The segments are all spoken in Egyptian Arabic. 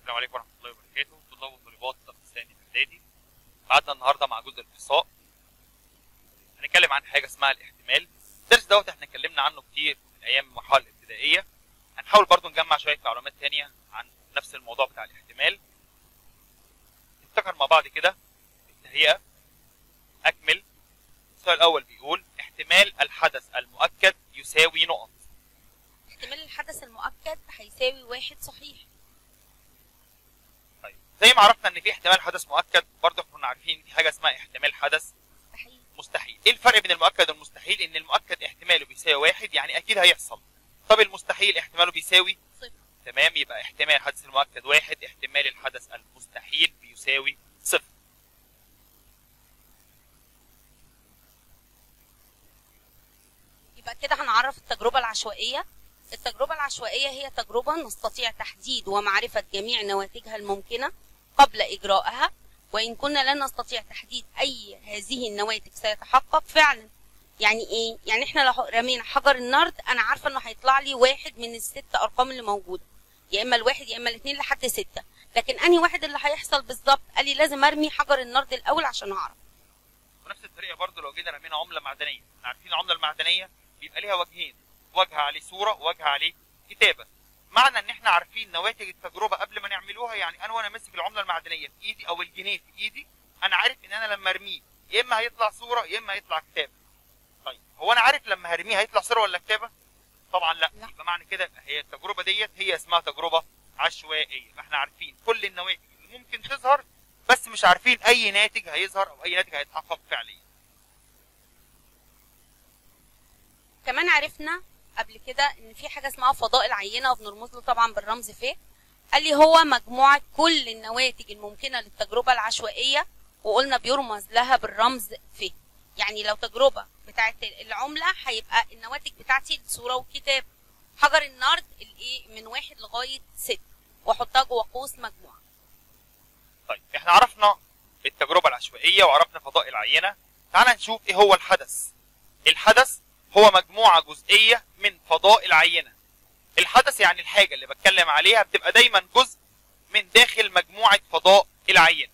السلام عليكم ورحمه الله وبركاته طلاب وطالبات الصف الثاني الاعدادي قعدنا النهارده مع جزء الاحصاء هنتكلم عن حاجه اسمها الاحتمال الدرس دوت احنا اتكلمنا عنه كتير من ايام المرحله الابتدائيه هنحاول برضو نجمع شويه معلومات تانية عن نفس الموضوع بتاع الاحتمال نفتكر مع بعض كده التهيئه اكمل السؤال الاول بيقول احتمال الحدث المؤكد يساوي نقط احتمال الحدث المؤكد هيساوي واحد صحيح طيب زي ما عرفنا ان في احتمال حدث مؤكد برضه كنا عارفين في حاجه اسمها احتمال حدث مستحيل مستحيل ايه الفرق بين المؤكد والمستحيل ان المؤكد احتماله بيساوي واحد يعني اكيد هيحصل طب المستحيل احتماله بيساوي صفر تمام يبقى احتمال الحدث المؤكد واحد احتمال الحدث المستحيل بيساوي صفر يبقى كده هنعرف التجربة العشوائية التجربة العشوائية هي تجربة نستطيع تحديد ومعرفة جميع نواتجها الممكنة قبل إجرائها وإن كنا لا نستطيع تحديد أي هذه النواتج سيتحقق فعلا يعني إيه؟ يعني إحنا لو رمينا حجر النرد أنا عارفة إنه هيطلع لي واحد من الست أرقام اللي موجودة يا إما الواحد يا إما الاثنين لحد ستة لكن أنهي واحد اللي هيحصل بالظبط؟ قال لي لازم أرمي حجر النرد الأول عشان أعرف ونفس الطريقه برضه لو جينا رمينا عمله معدنيه احنا عارفين العمله المعدنيه بيبقى ليها وجهين وجه عليه صوره ووجه عليه كتابه معنى ان احنا عارفين نواتج التجربه قبل ما نعملوها يعني انا وانا ماسك العمله المعدنيه في ايدي او الجنيه في ايدي انا عارف ان انا لما ارميه يا اما هيطلع صوره يا اما هيطلع كتابه طيب هو انا عارف لما هرميه هيطلع صوره ولا كتابه طبعا لا لا. يبقى معنى كده هي التجربه ديت هي اسمها تجربه عشوائيه احنا عارفين كل النواتج اللي ممكن تظهر بس مش عارفين اي ناتج هيظهر او اي ناتج هيتحقق فعليا كمان عرفنا قبل كده ان في حاجه اسمها فضاء العينه وبنرمز له طبعا بالرمز ف قال لي هو مجموعه كل النواتج الممكنه للتجربه العشوائيه وقلنا بيرمز لها بالرمز ف يعني لو تجربه بتاعت العمله هيبقى النواتج بتاعتي الصوره والكتاب حجر النرد الايه من واحد لغايه ست واحطها جوه قوس مجموعه طيب احنا عرفنا التجربة العشوائية وعرفنا فضاء العينة تعال نشوف ايه هو الحدث الحدث هو مجموعة جزئية من فضاء العينة الحدث يعني الحاجة اللي بتكلم عليها بتبقى دايما جزء من داخل مجموعة فضاء العينة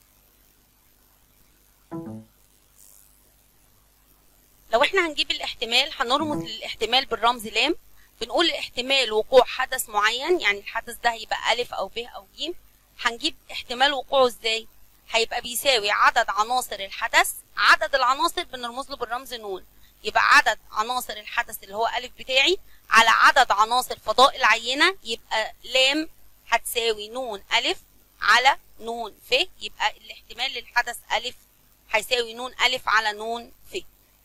لو احنا هنجيب الاحتمال هنرمز للاحتمال بالرمز لام بنقول احتمال وقوع حدث معين يعني الحدث ده هيبقى ألف أو ب أو ج هنجيب احتمال وقوعه ازاي هيبقى بيساوي عدد عناصر الحدث عدد العناصر بنرمز له بالرمز نون يبقى عدد عناصر الحدث اللي هو ألف بتاعي على عدد عناصر فضاء العينة يبقى لام هتساوي نون ألف على نون ف يبقى الاحتمال للحدث ألف هيساوي نون ألف على نون ف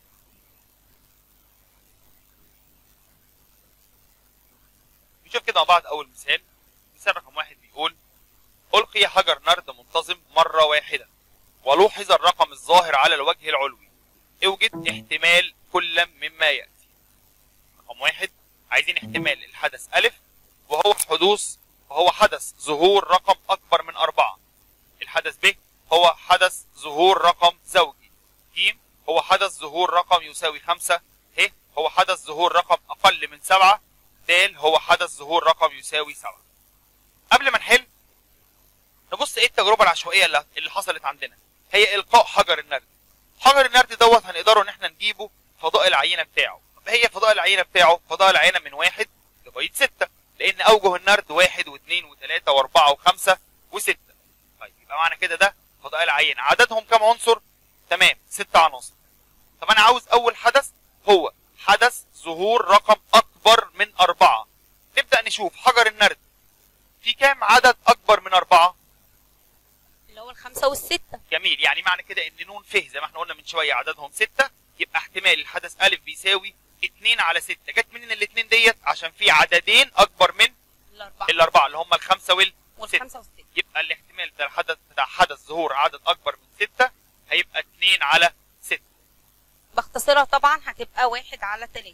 نشوف كده مع بعض اول مثال مثال رقم واحد بيقول ألقي حجر نرد منتظم مرة واحدة ولوحظ الرقم الظاهر على الوجه العلوي اوجد احتمال كل مما يأتي رقم واحد عايزين احتمال الحدث ألف وهو حدوث وهو حدث ظهور رقم أكبر من أربعة الحدث ب هو حدث ظهور رقم زوجي ج هو حدث ظهور رقم يساوي خمسة ه هو حدث ظهور رقم أقل من سبعة د هو حدث ظهور رقم يساوي سبعة قبل ما نحل نبص ايه التجربه العشوائيه اللي اللي حصلت عندنا هي القاء حجر النرد حجر النرد دوت هنقدره ان احنا نجيبه فضاء العينه بتاعه طب هي فضاء العينه بتاعه فضاء العينه من واحد لغايه ستة لان اوجه النرد واحد واثنين وثلاثة واربعة وخمسة وستة طيب يبقى معنى كده ده فضاء العينه عددهم كم عنصر تمام ست عناصر طب انا عاوز اول حدث هو حدث ظهور رقم اكبر من اربعة نبدا نشوف حجر النرد في كام عدد اكبر من اربعة اللي هو الخمسة والستة جميل يعني معنى كده ان نون ف زي ما احنا قلنا من شويه عددهم ستة يبقى احتمال الحدث الف بيساوي 2 على 6 جت منين الاثنين ديت عشان في عددين اكبر من الأربعة الاربعه اللي هم الخمسه والست والخمسة والستة يبقى الاحتمال بتاع الحدث بتاع حدث ظهور عدد اكبر من 6 هيبقى 2 على 6 بختصرها طبعا هتبقى واحد على تلاتة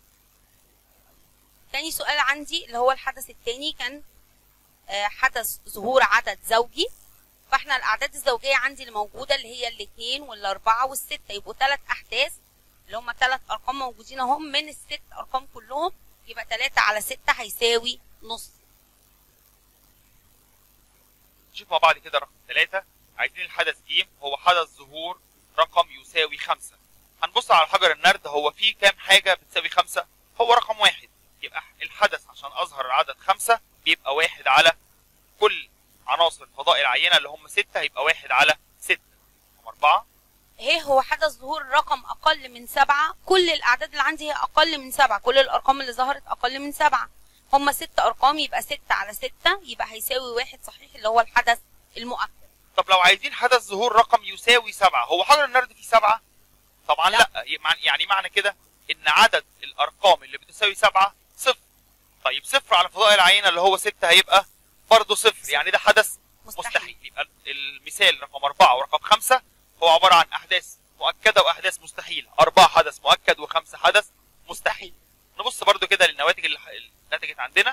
تاني سؤال عندي اللي هو الحدث التاني كان آه، حدث ظهور عدد زوجي فاحنا الاعداد الزوجيه عندي اللي موجوده اللي هي الاثنين والاربعه والسته يبقوا ثلاث احداث اللي هم ثلاث ارقام موجودين اهم من الست ارقام كلهم يبقى 3 على 6 هيساوي نص نشوف مع بعض كده رقم ثلاثة عايزين الحدث ج هو حدث ظهور رقم يساوي خمسة هنبص على حجر النرد هو فيه كام حاجة بتساوي خمسة هو رقم واحد يبقى الحدث عشان أظهر العدد خمسة بيبقى واحد على كل عناصر الفضاء العينة اللي هم ستة يبقى واحد على ستة رقم أربعة ايه هو حدث ظهور رقم اقل من سبعة كل الاعداد اللي عندي هي اقل من سبعة كل الارقام اللي ظهرت اقل من سبعة هما ست ارقام يبقى ستة على ستة يبقى هيساوي واحد صحيح اللي هو الحدث المؤكد طب لو عايزين حدث ظهور رقم يساوي سبعة هو حجر النرد فيه سبعة؟ طبعا لا. لا, لا. يعني معنى كده ان عدد الارقام اللي بتساوي سبعة صفر طيب صفر على فضاء العينة اللي هو ستة هيبقى برضه صفر يعني ده حدث مستحيل, مستحيل يبقى المثال رقم أربعة ورقم خمسة هو عبارة عن أحداث مؤكدة وأحداث مستحيلة أربعة حدث مؤكد وخمسة حدث مستحيل نبص برضو كده للنواتج اللي اللي نتجت عندنا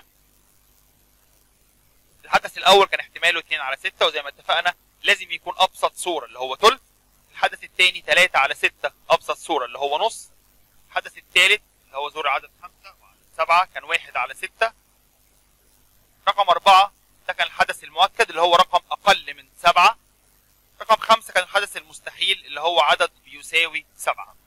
الحدث الأول كان احتماله 2 على 6 وزي ما اتفقنا لازم يكون أبسط صورة اللي هو ثلث الحدث الثاني 3 على 6 أبسط صورة اللي هو نص الحدث الثالث اللي هو ظهور عدد 5 وعدد 7 كان 1 على 6 رقم أربعة ده كان الحدث المؤكد اللي هو رقم أقل من سبعة رقم خمسة كان الحدث المستحيل اللي هو عدد بيساوي سبعة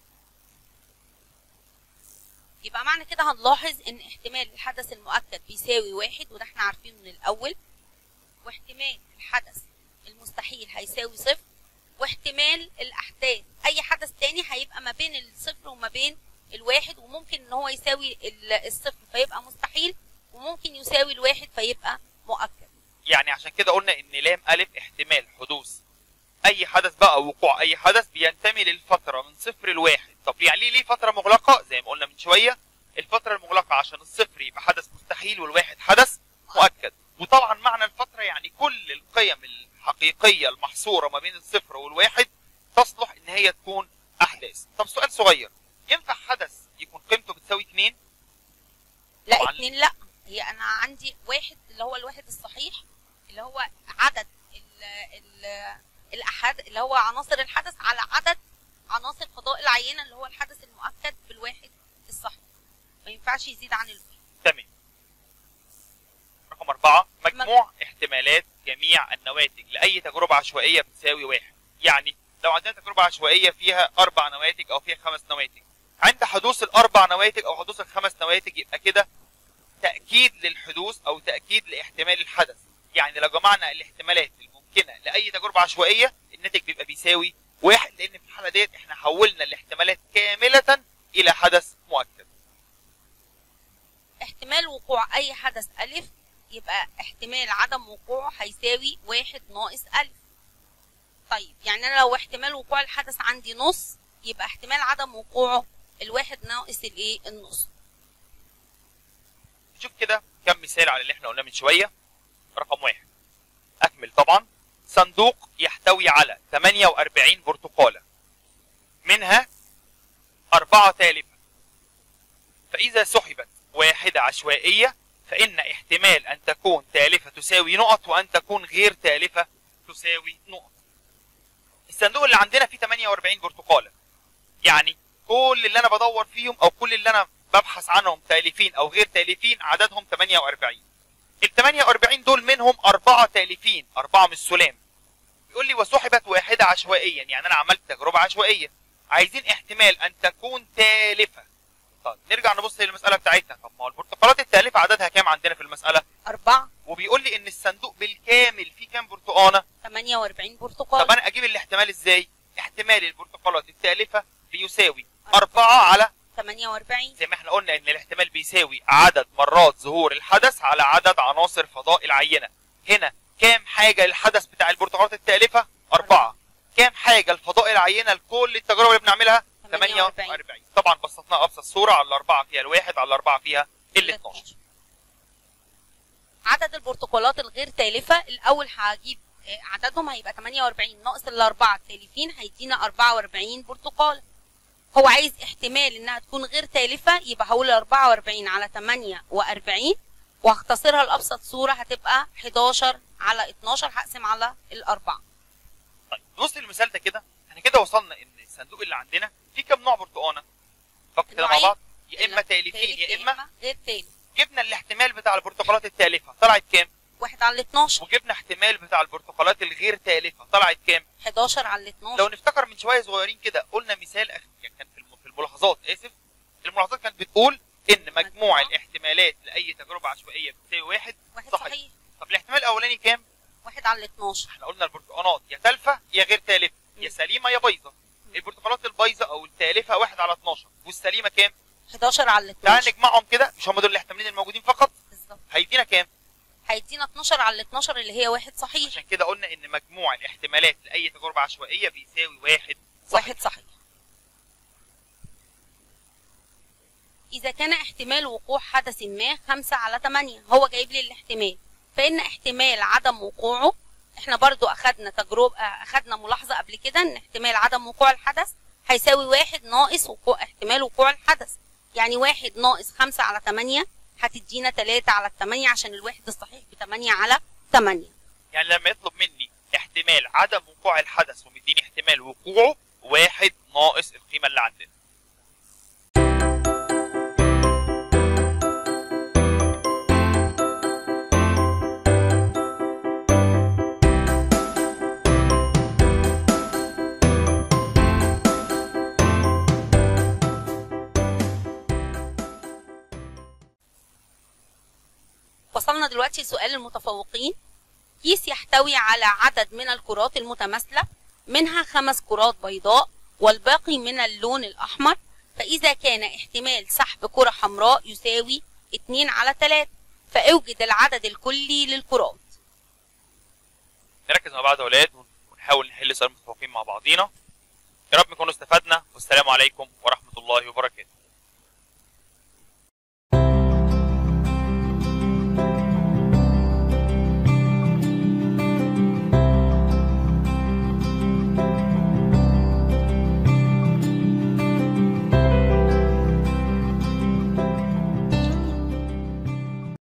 يبقى معنى كده هنلاحظ ان احتمال الحدث المؤكد بيساوي واحد وده احنا عارفينه من الاول واحتمال الحدث المستحيل هيساوي صفر واحتمال الاحداث اي حدث تاني هيبقى ما بين الصفر وما بين الواحد وممكن ان هو يساوي ال- الصفر فيبقى مستحيل وممكن يساوي الواحد فيبقى مؤكد يعني عشان كده قلنا ان لام الف احتمال حدوث اي حدث بقى أو وقوع اي حدث بينتمي للفتره من صفر لواحد طب يعني ليه ليه فتره مغلقه زي ما قلنا من شويه الفتره المغلقه عشان الصفر يبقى حدث مستحيل والواحد حدث مؤكد وطبعا معنى الفتره يعني كل القيم الحقيقيه المحصوره ما بين الصفر والواحد تصلح ان هي تكون احداث طب سؤال صغير ينفع حدث يكون قيمته بتساوي 2 لا طبعاً. اتنين لا هي انا عندي واحد اللي هو الواحد الصحيح اللي هو عدد ال ال الاحاد اللي هو عناصر الحدث على عدد عناصر فضاء العينه اللي هو الحدث المؤكد بالواحد الصحيح ما ينفعش يزيد عن الواحد تمام رقم أربعة مجموع احتمالات جميع النواتج لأي تجربة عشوائية بتساوي واحد يعني لو عندنا تجربة عشوائية فيها أربع نواتج أو فيها خمس نواتج عند حدوث الأربع نواتج أو حدوث الخمس نواتج يبقى كده تأكيد للحدوث أو تأكيد لاحتمال الحدث يعني لو جمعنا الاحتمالات الممكنة لأي تجربة عشوائية الناتج بيبقى بيساوي واحد لأن في الحالة ديت احنا حولنا الاحتمالات كاملة إلى حدث مؤكد احتمال وقوع اي حدث الف يبقى احتمال عدم وقوعه هيساوي واحد ناقص الف طيب يعني انا لو احتمال وقوع الحدث عندي نص يبقى احتمال عدم وقوعه الواحد ناقص الايه النص نشوف كده كم مثال على اللي احنا قلناه من شويه رقم واحد اكمل طبعا صندوق يحتوي على 48 برتقاله منها أربعة تالفة فإذا سحبت واحدة عشوائية فإن احتمال أن تكون تالفة تساوي نقط وأن تكون غير تالفة تساوي نقط الصندوق اللي عندنا فيه 48 برتقالة يعني كل اللي أنا بدور فيهم أو كل اللي أنا ببحث عنهم تالفين او غير تالفين عددهم 48 ال 48 دول منهم اربعه تالفين اربعه من السلام يقول لي وسحبت واحده عشوائيا يعني انا عملت تجربه عشوائيه عايزين احتمال ان تكون تالفه طب نرجع نبص للمساله بتاعتنا طب ما هو البرتقالات التالفه عددها كام عندنا في المساله أربعة وبيقول لي ان الصندوق بالكامل فيه كام برتقانه 48 برتقال طب انا اجيب الاحتمال ازاي احتمال البرتقالات التالفه بيساوي 4 على 48 زي ما احنا قلنا ان الاحتمال بيساوي عدد مرات ظهور الحدث على عدد عناصر فضاء العينه هنا كام حاجه للحدث بتاع البرتقالات التالفه أربعة كام حاجه لفضاء العينه لكل التجارب اللي بنعملها 48. 48 طبعا بسطناها ابسط صوره على الاربعه فيها الواحد على الاربعه فيها ال 12 عدد البرتقالات الغير تالفة الأول هجيب آه، عددهم هيبقى 48 ناقص الأربعة التالفين هيدينا 44 برتقال هو عايز احتمال إنها تكون غير تالفة يبقى هقول 44 على 48 وهختصرها لأبسط صورة هتبقى 11 على 12 هقسم على الأربعة طيب نبص للمثال ده كده احنا كده وصلنا ان الصندوق اللي عندنا فيه كام نوع برتقانه فكر كده مع نوعين. بعض يا اما تالفين تالف يا اما غير تالف جبنا الاحتمال بتاع البرتقالات التالفه طلعت كام واحد على 12 وجبنا احتمال بتاع البرتقالات الغير تالفه طلعت كام 11 على لو 12 نفتكر من شويه صغيرين كده قلنا مثال أخ... يعني كان في الم- في الملاحظات اسف الملاحظات كانت بتقول ان مجموع مجموع. الاحتمالات لاي تجربه عشوائيه بتساوي واحد واحد صحيح. صحيح طب الاحتمال الاولاني كام واحد على 12 احنا قلنا البرتقالات يا تالفه يا غير تالفه يا مم. سليمه يا بايظه البرتقالات البايظه او التالفه واحد على 12 والسليمه كام 11 على تعال 12 نجمعهم كده مش هم دول الاحتمالين الموجودين فقط بالظبط هيدينا كام هيدينا 12 على 12 اللي هي واحد صحيح عشان كده قلنا ان مجموع الاحتمالات لاي تجربه عشوائيه بيساوي واحد صحيح. واحد صحيح إذا كان احتمال وقوع حدث ما 5 على 8 هو جايب لي الاحتمال فإن احتمال عدم وقوعه احنا برضو أخدنا تجربة آه، أخدنا ملاحظة قبل كده إن احتمال عدم وقوع الحدث هيساوي واحد ناقص وقوع احتمال وقوع الحدث يعني واحد ناقص 5 على 8 هتدينا 3 على 8 عشان الواحد الصحيح ب 8 على 8 يعني لما يطلب مني احتمال عدم وقوع الحدث ومديني احتمال وقوعه واحد ناقص القيمه اللي عندنا وصلنا دلوقتي لسؤال المتفوقين كيس يحتوي على عدد من الكرات المتماثلة منها خمس كرات بيضاء والباقي من اللون الأحمر فإذا كان احتمال سحب كرة حمراء يساوي 2 على 3 فأوجد العدد الكلي للكرات نركز مع بعض يا اولاد ونحاول نحل سؤال المتفوقين مع بعضينا يا رب نكون استفدنا والسلام عليكم ورحمه الله وبركاته